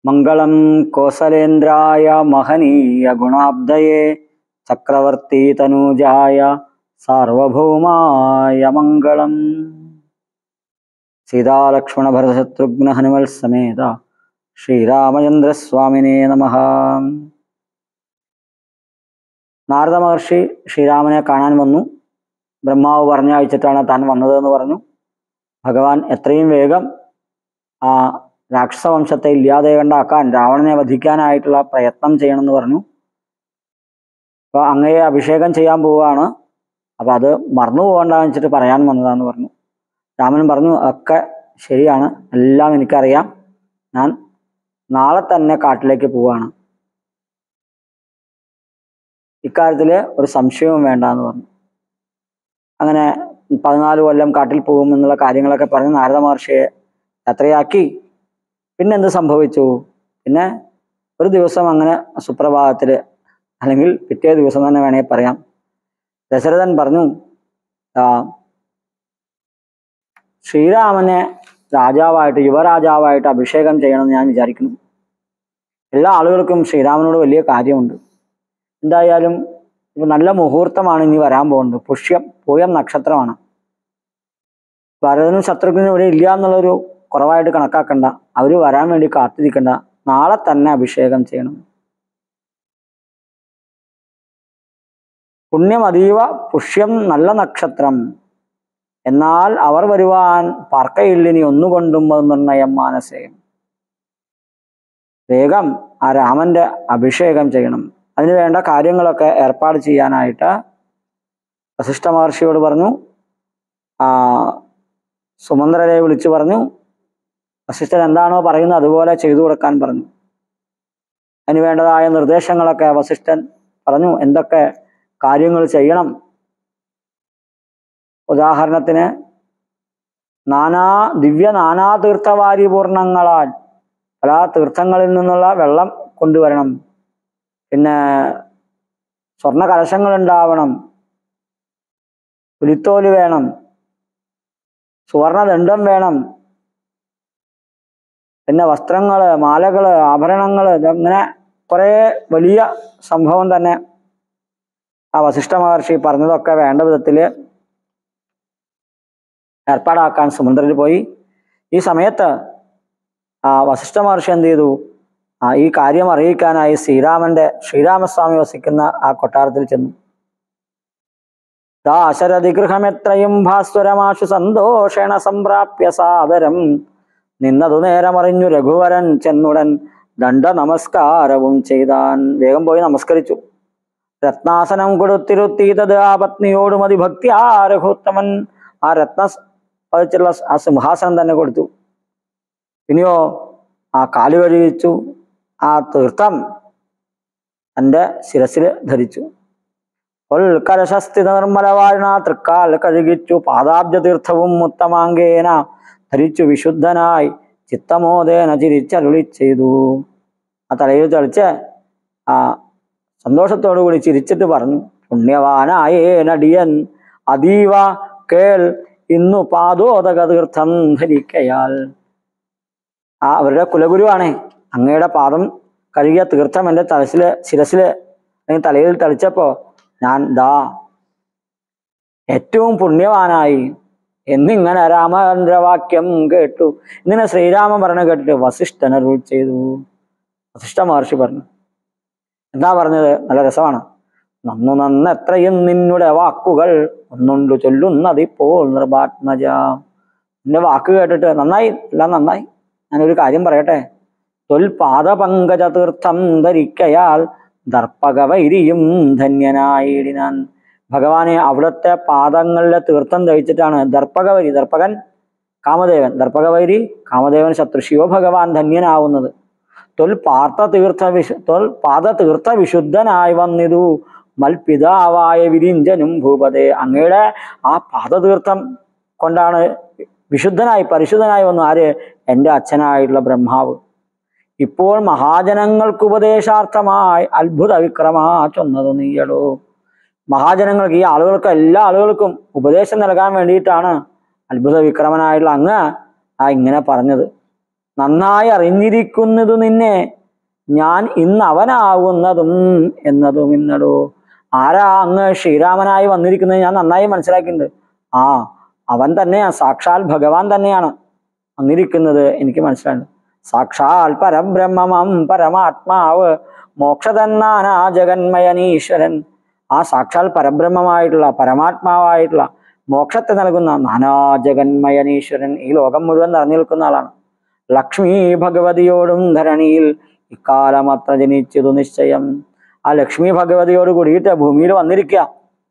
മംഗളം കോസലേന്ദ്രായ മഹനീയ ഗുണാബ്ദയേ ചക്രവർത്തി തനൂജായ സാർവഭൗമായ മംഗളം സീതാലക്ഷ്മണ ഭരതശത്രുഘ്ന ഹനുമൽ സമേത ശ്രീരാമചന്ദ്രസ്വാമിനേ നമ നാരദ മഹർഷി ശ്രീരാമനെ കാണാൻ വന്നു ബ്രഹ്മാവ് പറഞ്ഞയച്ചിട്ടാണ് താൻ വന്നതെന്ന് പറഞ്ഞു ഭഗവാൻ എത്രയും വേഗം ആ രാക്ഷസ വംശത്തെ ഇല്ലാതെ കണ്ടാക്കാൻ രാവണനെ വധിക്കാനായിട്ടുള്ള പ്രയത്നം ചെയ്യണമെന്ന് പറഞ്ഞു അപ്പൊ അങ്ങയെ അഭിഷേകം ചെയ്യാൻ പോവുകയാണ് അപ്പൊ അത് മറന്നു പോകണ്ടെന്ന് വെച്ചിട്ട് പറയാൻ വന്നതാന്ന് പറഞ്ഞു രാമൻ പറഞ്ഞു ഒക്കെ ശരിയാണ് എല്ലാം എനിക്കറിയാം ഞാൻ നാളെ തന്നെ കാട്ടിലേക്ക് പോവാണ് ഇക്കാര്യത്തിൽ ഒരു സംശയവും വേണ്ട എന്ന് പറഞ്ഞു അങ്ങനെ പതിനാല് കൊല്ലം കാട്ടിൽ പോകും എന്നുള്ള കാര്യങ്ങളൊക്കെ പറഞ്ഞ് നാരദ മഹർഷിയെ യാത്രയാക്കി പിന്നെ എന്ത് സംഭവിച്ചു പിന്നെ ഒരു ദിവസം അങ്ങനെ സുപ്രഭാതത്തിൽ അല്ലെങ്കിൽ പിറ്റേ ദിവസം തന്നെ വേണമെങ്കിൽ പറയാം ദശരഥൻ പറഞ്ഞു ആ ശ്രീരാമനെ രാജാവായിട്ട് യുവരാജാവായിട്ട് അഭിഷേകം ചെയ്യണമെന്ന് ഞാൻ വിചാരിക്കുന്നു എല്ലാ ആളുകൾക്കും ശ്രീരാമനോട് വലിയ കാര്യമുണ്ട് എന്തായാലും ഇപ്പൊ നല്ല മുഹൂർത്തമാണ് ഇനി വരാൻ പോകുന്നത് പുഷ്യം പൂയം നക്ഷത്രമാണ് ഭരതനും ശത്രുഘ്നും ഇവിടെ ഇല്ല എന്നുള്ളൊരു കുറവായിട്ട് കണക്കാക്കണ്ട അവർ വരാൻ വേണ്ടി കാത്തിരിക്കണ്ട നാളെ തന്നെ അഭിഷേകം ചെയ്യണം പുണ്യം അതീവ പുഷ്യം നല്ല നക്ഷത്രം എന്നാൽ അവർ വരുവാൻ പാർക്കയില്ലിനി ഒന്നുകൊണ്ടും നിർണയം മാനസേയം വേഗം ആ രാമന്റെ അഭിഷേകം ചെയ്യണം അതിനു വേണ്ട കാര്യങ്ങളൊക്കെ ഏർപ്പാട് ചെയ്യാനായിട്ട് വസിഷ്ഠ മഹർഷിയോട് പറഞ്ഞു ആ സുമന്ത്രരെ വിളിച്ചു പറഞ്ഞു വസിഷ്ഠൻ എന്താണോ പറയുന്നത് അതുപോലെ ചെയ്തു കൊടുക്കാൻ പറഞ്ഞു അതിന് വേണ്ടതായ നിർദ്ദേശങ്ങളൊക്കെ വസിഷ്ഠൻ പറഞ്ഞു എന്തൊക്കെ കാര്യങ്ങൾ ചെയ്യണം ഉദാഹരണത്തിന് നാനാ ദിവ്യ നാനാ തീർത്ഥവാരി പൂർണ്ണങ്ങളാൽ പല തീർത്ഥങ്ങളിൽ നിന്നുള്ള വെള്ളം കൊണ്ടുവരണം പിന്നെ സ്വർണ്ണ കലശങ്ങൾ ഉണ്ടാവണം പുലിത്തോല് വേണം സുവർണദണ്ഡം വേണം പിന്നെ വസ്ത്രങ്ങള് മാലകള് ആഭരണങ്ങള് ഇതങ്ങനെ കുറെ വലിയ സംഭവം തന്നെ ആ വസിഷ്ഠ മഹർഷി പറഞ്ഞതൊക്കെ വേണ്ട വിധത്തില് ഏർപ്പാടാക്കാൻ സമുദ്രത്തിൽ പോയി ഈ സമയത്ത് ആ വസിഷ്ഠ മഹർഷി എന്ത് ചെയ്തു ആ ഈ കാര്യം അറിയിക്കാനായി ശ്രീരാമന്റെ ശ്രീരാമസ്വാമി വസിക്കുന്ന ആ കൊട്ടാരത്തിൽ ചെന്നു ദാശരഥി ഗൃഹമെത്രയും ഭാസ്വരമാശു സന്തോഷേണ സംപ്രാപ്യ സാദരം നിന്നതു നേരമറിഞ്ഞു രഘുവരൻ ചെന്നുടൻ ദണ്ഡ നമസ്കാരവും ചെയ്താൻ വേഗം പോയി നമസ്കരിച്ചു രത്നാസനം കൊടുത്തിരുത്തീതത് ആ പത്നിയോട് മതി ഭക്തി ആ രഘുത്തമൻ ആ രത്ന പതിച്ചുള്ള ആ സിംഹാസനം തന്നെ കൊടുത്തു ഇനിയോ ആ കാല് കഴിച്ചു ആ തീർത്ഥം തൻ്റെ ശിരസിൽ ധരിച്ചു കലശസ്ഥിത നിർമ്മലവാരണ തൃക്കാൽ കഴുകിച്ചു പാദാബ്ജ തീർത്ഥവും ഉത്തമാങ്കേന ധരിച്ചു വിശുദ്ധനായി ചിത്തമോദേന ചിരിച്ചരുളി ചെയ്തു ആ തലയിൽ തെളിച്ച് ആ സന്തോഷത്തോടു കൂടി ചിരിച്ചിട്ട് പറഞ്ഞു പുണ്യവാനായേ നടിയൻ അതീവ കേൾ ഇന്നു പാദോദക തീർത്ഥം ധരിക്കയാൽ ആ അവരുടെ കുലഗുരുവാണേ അങ്ങയുടെ പാദം കഴുകിയ തീർത്ഥം എൻ്റെ തലസില് ശിരസില് അല്ലെങ്കിൽ തലയിൽ തളിച്ചപ്പോ ഞാൻ ദാ ഏറ്റവും പുണ്യവാനായി എന്നിങ്ങനെ രാമചന്ദ്രവാക്യം കേട്ടു ഇങ്ങനെ ശ്രീരാമൻ പറഞ്ഞു കേട്ടിട്ട് വസിഷ്ഠൻ അരുൾ ചെയ്തു വസിഷ്ഠ മഹർഷി പറഞ്ഞു എന്താ പറഞ്ഞത് നല്ല രസമാണ് നന്നു നന്ന് എത്രയും നിന്നുടെ വാക്കുകൾ ഒന്നുണ്ടു ചൊല്ലുന്നതിപ്പോൾ നിർഭാത്മജ നിന്റെ വാക്ക് കേട്ടിട്ട് നന്നായി എല്ലാം നന്നായി ഞാനൊരു കാര്യം പറയട്ടെ തൊൽപാദപങ്കജ തീർത്ഥം ധരിക്കയാൽ ദർപ്പകവൈരിയും ധന്യനായിടിനാൻ ഭഗവാനെ അവിടുത്തെ പാദങ്ങളിലെ തീർത്ഥം ധരിച്ചിട്ടാണ് ദർപ്പകവൈരി ദർപ്പകൻ കാമദേവൻ ദർപ്പകവൈരി കാമദേവൻ ശത്രുശിവ ഭഗവാൻ ധന്യനാവുന്നത് തൊൽ പാർത്ഥ തീർത്ഥ വിശു തൊൽ പാദ തീർത്ഥ വിശുദ്ധനായി വന്നിതു മൽപിതാവായ വിരിഞ്ചനും ഭൂപതേ അങ്ങയുടെ ആ പാദതീർത്ഥം കൊണ്ടാണ് വിശുദ്ധനായി പരിശുദ്ധനായി വന്നു ആര് എൻ്റെ അച്ഛനായിട്ടുള്ള ബ്രഹ്മാവ് ഇപ്പോൾ മഹാജനങ്ങൾക്ക് ഉപദേശാർത്ഥമായി അത്ഭുത വിക്രമാ ചൊന്നത് നീയടോ മഹാജനങ്ങൾക്ക് ഈ ആളുകൾക്ക് എല്ലാ ആളുകൾക്കും ഉപദേശം നൽകാൻ വേണ്ടിയിട്ടാണ് അത്ഭുത വിക്രമനായിട്ടുള്ള അങ്ങ് ആ ഇങ്ങനെ പറഞ്ഞത് നന്നായി അറിഞ്ഞിരിക്കുന്നതു നിന്നെ ഞാൻ ഇന്ന് അവനാകുന്നതും എന്നതും ഇന്നടോ ആരാ അങ്ങ് ശ്രീരാമനായി വന്നിരിക്കുന്നത് ഞാൻ നന്നായി മനസ്സിലാക്കിയിട്ടുണ്ട് ആ അവൻ തന്നെയാണ് സാക്ഷാൽ ഭഗവാൻ തന്നെയാണ് വന്നിരിക്കുന്നത് എനിക്ക് മനസ്സിലായിട്ടുണ്ട് സാക്ഷാൽ പരബ്രഹ്മമം പരമാത്മാവ് മോക്ഷതന്നാനാ ജഗന്മയനീശ്വരൻ ആ സാക്ഷാൽ പരബ്രഹ്മമായിട്ടുള്ള പരമാത്മാവായിട്ടുള്ള മോക്ഷത്തെ നൽകുന്ന നാനാ ജഗന്മയനീശ്വരൻ ഈ ലോകം മുഴുവൻ നിറഞ്ഞു നിൽക്കുന്ന ആളാണ് ലക്ഷ്മി ഭഗവതിയോടും ധരണിയിൽ ഇക്കാലം അത്ര ജനിച്ചതു നിശ്ചയം ആ ലക്ഷ്മി ഭഗവതിയോട് കൂടിയിട്ട് ഭൂമിയിൽ വന്നിരിക്കുക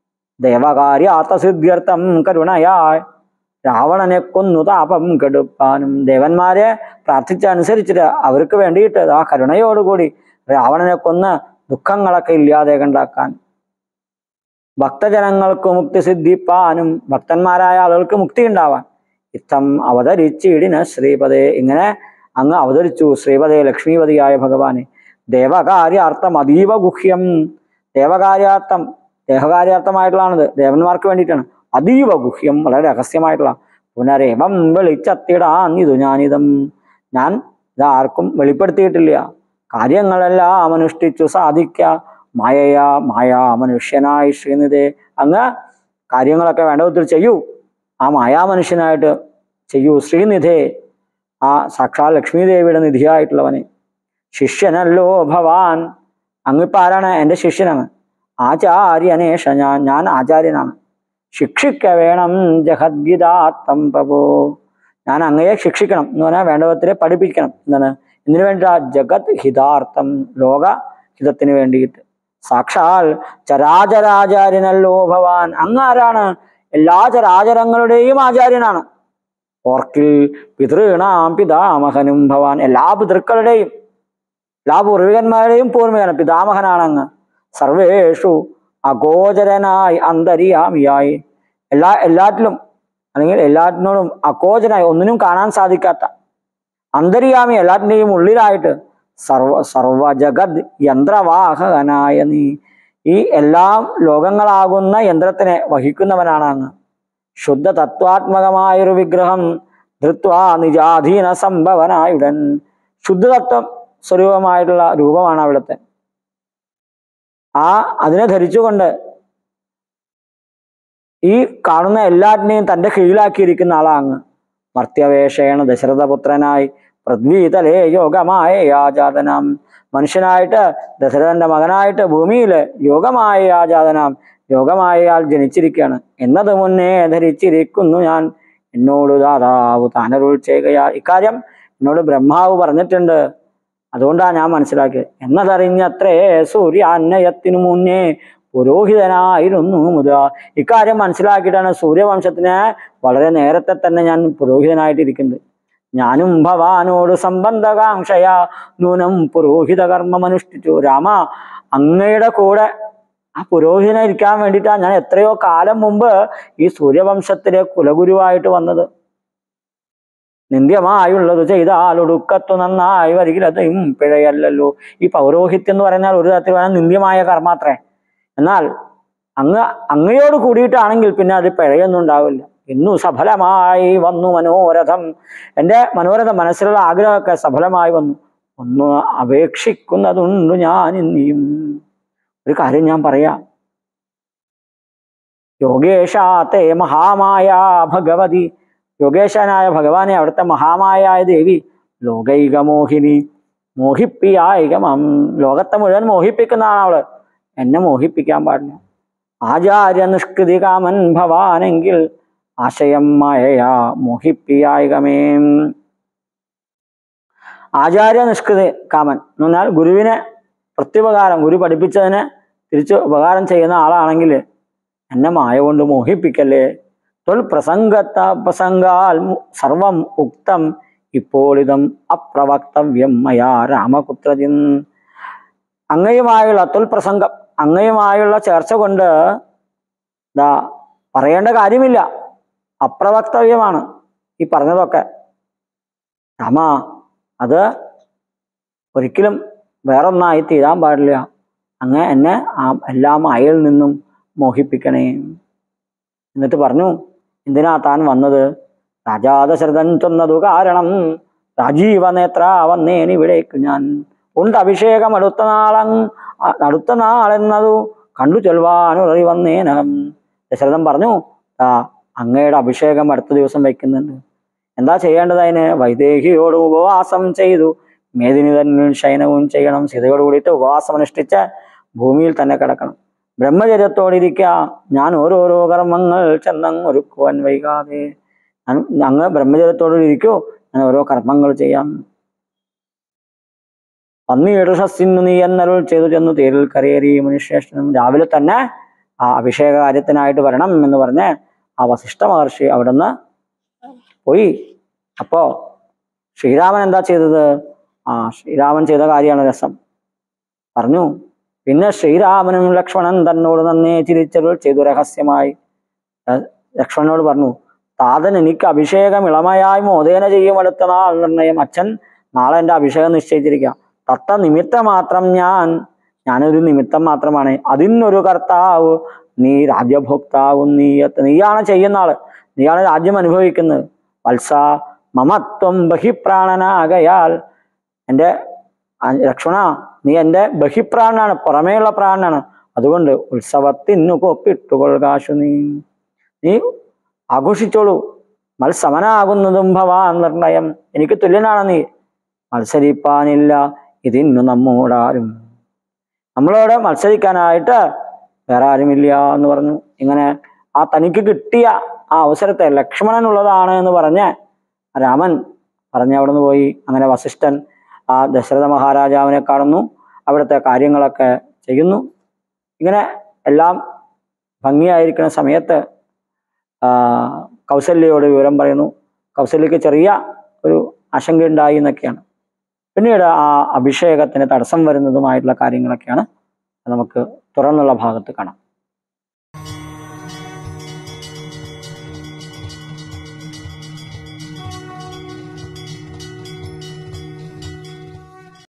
ദേവകാര്യാർത്ഥസിദ്ധ്യർത്ഥം കരുണയായി രാവണനെ കൊന്നു താപം കെടുപ്പാനും ദേവന്മാരെ പ്രാർത്ഥിച്ചനുസരിച്ചിട്ട് അവർക്ക് വേണ്ടിയിട്ട് ആ കരുണയോടുകൂടി രാവണനെ കൊന്ന് ദുഃഖങ്ങളൊക്കെ ഇല്ലാതെ കണ്ടാക്കാൻ ഭക്തജനങ്ങൾക്ക് മുക്തി സിദ്ധിപ്പാനും ഭക്തന്മാരായ ആളുകൾക്ക് മുക്തി ഉണ്ടാവാൻ ഇത്തം അവതരിച്ചിടിന ശ്രീപദേ ഇങ്ങനെ അങ്ങ് അവതരിച്ചു ശ്രീപദേ ലക്ഷ്മീപതിയായ ഭഗവാനെ ദേവകാര്യാർത്ഥം അതീവ ഗുഹ്യം ദേവകാര്യാർത്ഥം ദേഹകാര്യാർത്ഥമായിട്ടുള്ളതാണിത് ദേവന്മാർക്ക് വേണ്ടിയിട്ടാണ് അതീവ ഗുഹ്യം വളരെ രഹസ്യമായിട്ടുള്ള പുനരേവം വെളിച്ചത്തിടാൻ ഇതു ഞാനിതം ഞാൻ ഇത് ആർക്കും വെളിപ്പെടുത്തിയിട്ടില്ല കാര്യങ്ങളെല്ലാം അനുഷ്ഠിച്ചു സാധിക്ക മായയാ മായാ മനുഷ്യനായി ശ്രീനിധേ അങ്ങ് കാര്യങ്ങളൊക്കെ വേണ്ട വിധത്തിൽ ചെയ്യൂ ആ മായാ മനുഷ്യനായിട്ട് ചെയ്യൂ ശ്രീനിധേ ആ സാക്ഷാൽ ലക്ഷ്മി ദേവിയുടെ നിധിയായിട്ടുള്ളവനെ ശിഷ്യനല്ലോ ഭവാൻ അങ്ങിപ്പോ ആരാണ് എൻ്റെ ശിഷ്യനാണ് ആചാര്യനേഷ ഞാൻ ഞാൻ ആചാര്യനാണ് ശിക്ഷിക്ക വേണം ജഹദ്ഗീതാത്തം പ്രഭോ ഞാൻ അങ്ങയെ ശിക്ഷിക്കണം എന്ന് പറഞ്ഞാൽ വേണ്ടവത്തിലെ പഠിപ്പിക്കണം എന്താണ് ഇതിനു വേണ്ടി ജഗത് ഹിതാർത്ഥം ലോക ഹിതത്തിന് വേണ്ടിയിട്ട് സാക്ഷാൽ ചരാചരാചാര്യനല്ലോ ഭവാൻ അങ്ങ് ആരാണ് എല്ലാ ചരാചരങ്ങളുടെയും ആചാര്യനാണ് ഓർക്കിൽ പിതൃണാം പിതാമഹനും ഭവാൻ എല്ലാ പിതൃക്കളുടെയും എല്ലാ പൂർവികന്മാരുടെയും പൂർവികൻ പിതാമഹനാണ് അങ്ങ് സർവേഷു അഗോചരനായി അന്തര്യാമിയായി എല്ലാ എല്ലാറ്റിലും അല്ലെങ്കിൽ എല്ലാറ്റിനോടും അഗോചരായി ഒന്നിനും കാണാൻ സാധിക്കാത്ത അന്തര്യാമി എല്ലാറ്റിൻ്റെയും ഉള്ളിലായിട്ട് സർവ സർവജഗത് യന്ത്രവാഹകനായ നീ ഈ എല്ലാ ലോകങ്ങളാകുന്ന യന്ത്രത്തിനെ വഹിക്കുന്നവനാണ് അങ്ങ് ശുദ്ധ തത്വാത്മകമായൊരു വിഗ്രഹം ധൃത്വാ നിജാധീന സംഭവനായുടൻ ശുദ്ധതത്വം സ്വരൂപമായിട്ടുള്ള രൂപമാണ് അവിടുത്തെ ആ അതിനെ ധരിച്ചുകൊണ്ട് ഈ കാണുന്ന എല്ലാറ്റിനെയും തൻ്റെ കീഴിലാക്കിയിരിക്കുന്ന ആളാങ്ങ് മർത്യവേഷേണ ദശരഥപുത്രനായി പൃഥ്വീതലേ യോഗമായ യാജാതനാം മനുഷ്യനായിട്ട് ദശരഥന്റെ മകനായിട്ട് ഭൂമിയിൽ യോഗമായ യാജാതനാം യോഗമായയാൾ ജനിച്ചിരിക്കുകയാണ് എന്നത് മുന്നേ ധരിച്ചിരിക്കുന്നു ഞാൻ എന്നോട് ദാതാവ് താനരുൾ ചെയ്യുകയാ ഇക്കാര്യം എന്നോട് ബ്രഹ്മാവ് പറഞ്ഞിട്ടുണ്ട് അതുകൊണ്ടാണ് ഞാൻ മനസ്സിലാക്കിയത് എന്നതറിഞ്ഞത്രേ സൂര്യാന്നയത്തിനു മുന്നേ പുരോഹിതനായിരുന്നു മുത ഇക്കാര്യം മനസ്സിലാക്കിയിട്ടാണ് സൂര്യവംശത്തിന് വളരെ നേരത്തെ തന്നെ ഞാൻ പുരോഹിതനായിട്ടിരിക്കുന്നത് ഞാനും ഭവാനോട് സംബന്ധകാംക്ഷയ നൂനം പുരോഹിത കർമ്മം അനുഷ്ഠിച്ചു രാമ അങ്ങയുടെ കൂടെ ആ പുരോഹിതനായിരിക്കാൻ വേണ്ടിയിട്ടാണ് ഞാൻ എത്രയോ കാലം മുമ്പ് ഈ സൂര്യവംശത്തിലെ കുലഗുരുവായിട്ട് വന്നത് നിന്ദ്യമായുള്ളത് ചെയ്താൽ ഒടുക്കത്തു നന്നായി വരികിലതും പിഴയല്ലല്ലോ ഈ പൗരോഹിത്യം എന്ന് പറഞ്ഞാൽ ഒരു തരത്തിൽ വേണം നിന്ദ്യമായ കർമാത്രേ എന്നാൽ അങ്ങ് അങ്ങയോട് കൂടിയിട്ടാണെങ്കിൽ പിന്നെ അത് പിഴയൊന്നും ഉണ്ടാവില്ല ഇന്നു സഫലമായി വന്നു മനോരഥം എൻ്റെ മനോരഥം മനസ്സിലുള്ള ആഗ്രഹമൊക്കെ സഫലമായി വന്നു ഒന്ന് അപേക്ഷിക്കുന്നതുണ്ട് ഞാൻ ഇനിയും ഒരു കാര്യം ഞാൻ പറയാം യോഗേശാത്തെ മഹാമായ ഭഗവതി യോഗേശനായ ഭഗവാനെ അവിടുത്തെ മഹാമായ ദേവി ലോകൈക മോഹിനി മോഹിപ്പിയായികമം ലോകത്തെ മുഴുവൻ മോഹിപ്പിക്കുന്നതാണ് അവള് എന്നെ മോഹിപ്പിക്കാൻ പാടില്ല ആചാര്യ നിഷ്കൃതി കാമൻ ഭവാനെങ്കിൽ ആശയം മായയാ മോഹിപ്പിയായികമേ ആചാര്യ നിഷ്കൃതി കാമൻ എന്ന് പറഞ്ഞാൽ ഗുരുവിനെ പ്രത്യുപകാരം ഗുരു പഠിപ്പിച്ചതിന് തിരിച്ച് ഉപകാരം ചെയ്യുന്ന ആളാണെങ്കിൽ എന്നെ മായ കൊണ്ട് മോഹിപ്പിക്കല്ലേ തൊൽ പ്രസംഗത്ത പ്രസംഗാൽ മു- സർവം ഉക്തം ഇപ്പോളിതം അപ്രവക്തവ്യം മയാ രാമപുത്രജിൻ അങ്ങയുമായുള്ള തൊൽ പ്രസംഗം അങ്ങയുമായുള്ള ചർച്ച കൊണ്ട് ദാ പറയേണ്ട കാര്യമില്ല അപ്രവക്തവ്യമാണ് ഈ പറഞ്ഞതൊക്കെ രാമ അത് ഒരിക്കലും വേറൊന്നായി തീരാൻ പാടില്ല അങ്ങ് എന്നെ ആ എല്ലാ മായയിൽ നിന്നും മോഹിപ്പിക്കണേ എന്നിട്ട് പറഞ്ഞു എന്തിനാ താൻ വന്നത് രാജാദശരഥൻ ചൊന്നതു കാരണം രാജീവ നേത്ര വന്നേനിവിടേക്ക് ഞാൻ ഉണ്ട് അഭിഷേകം അടുത്ത നാളങ് അ- അടുത്ത നാളെന്നതു കണ്ടു ചൊൽവാനുറി വന്നേനകം ദശരഥൻ പറഞ്ഞു ആ അങ്ങയുടെ അഭിഷേകം അടുത്ത ദിവസം വയ്ക്കുന്നുണ്ട് എന്താ ചെയ്യേണ്ടത് അതിന് വൈദേഹിയോട് ഉപവാസം ചെയ്തു മേദിനി തന്നിൽ ശയനവും ചെയ്യണം സീതയോട് കൂടിയിട്ട് ഉപവാസം അനുഷ്ഠിച്ച് ഭൂമിയിൽ തന്നെ കിടക്കണം ബ്രഹ്മചര്യത്തോടിരിക്കുക ഞാൻ ഓരോരോ കർമ്മങ്ങൾ ചെന്നങ്ങ് ഒരുക്കുവാൻ വൈകാതെ ഞാൻ അങ്ങ് ബ്രഹ്മചര്യത്തോട് ഇരിക്കൂ ഞാൻ ഓരോ കർമ്മങ്ങൾ ചെയ്യാം പന്നിയുടെ സസ്യന്നു നീ എന്നരുൾ ചെയ്തു ചെന്നു തേരിൽ കരയേറി മുനിശ്രേഷ്ഠനും രാവിലെ തന്നെ ആ അഭിഷേക കാര്യത്തിനായിട്ട് വരണം എന്ന് പറഞ്ഞ് ആ വസിഷ്ഠ മഹർഷി അവിടുന്ന് പോയി അപ്പോ ശ്രീരാമൻ എന്താ ചെയ്തത് ആ ശ്രീരാമൻ ചെയ്ത കാര്യമാണ് രസം പറഞ്ഞു പിന്നെ ശ്രീരാമനും ലക്ഷ്മണൻ തന്നോട് നന്നേ ചിരിച്ചരുൾ ചെയ്തു രഹസ്യമായി ല- ലക്ഷ്മണനോട് പറഞ്ഞു താതൻ എനിക്ക് അഭിഷേകം ഇളമയായി മോദേന ചെയ്യും അടുത്ത നാൾ നിർണയം അച്ഛൻ നാളെ എൻ്റെ അഭിഷേകം നിശ്ചയിച്ചിരിക്കുക തത്ത നിമിത്തം മാത്രം ഞാൻ ഞാനൊരു നിമിത്തം മാത്രമാണ് അതിനൊരു കർത്താവ് നീ രാജ്യഭോക്താവും നീ നീയാണ് ചെയ്യുന്ന ആള് നീയാണ് രാജ്യം അനുഭവിക്കുന്നത് വത്സ മമത്വം ബഹിപ്രാണനാകയാൽ എൻ്റെ അ- ലക്ഷ്മണ നീ എൻ്റെ ബഹിപ്രാണനാണ് പുറമേയുള്ള പ്രാണനാണ് അതുകൊണ്ട് ഉത്സവത്തിനു കൊപ്പിട്ടുകൊള്ളുകാശു നീ നീ ആഘോഷിച്ചോളൂ മത്സമനാകുന്നതും ഭവാൻ നിർണയം എനിക്ക് തുല്യനാണ് നീ മത്സരിപ്പാനില്ല ഇതിന്നു നമ്മോടാരും നമ്മളോട് മത്സരിക്കാനായിട്ട് വേറെ ആരുമില്ല എന്ന് പറഞ്ഞു ഇങ്ങനെ ആ തനിക്ക് കിട്ടിയ ആ അവസരത്തെ ലക്ഷ്മണനുള്ളതാണ് എന്ന് പറഞ്ഞ് രാമൻ പറഞ്ഞ് അവിടെ നിന്ന് പോയി അങ്ങനെ വസിഷ്ഠൻ ആ ദശരഥ മഹാരാജാവിനെ കാണുന്നു അവിടുത്തെ കാര്യങ്ങളൊക്കെ ചെയ്യുന്നു ഇങ്ങനെ എല്ലാം ഭംഗിയായിരിക്കുന്ന സമയത്ത് ആ, കൗസല്യയോട് വിവരം പറയുന്നു കൗസല്യക്ക് ചെറിയ ഒരു ആശങ്കയുണ്ടായി എന്നൊക്കെയാണ് പിന്നീട് ആ അഭിഷേകത്തിന് തടസ്സം വരുന്നതുമായിട്ടുള്ള കാര്യങ്ങളൊക്കെയാണ് നമുക്ക് തുറന്നുള്ള ഭാഗത്ത് കാണാം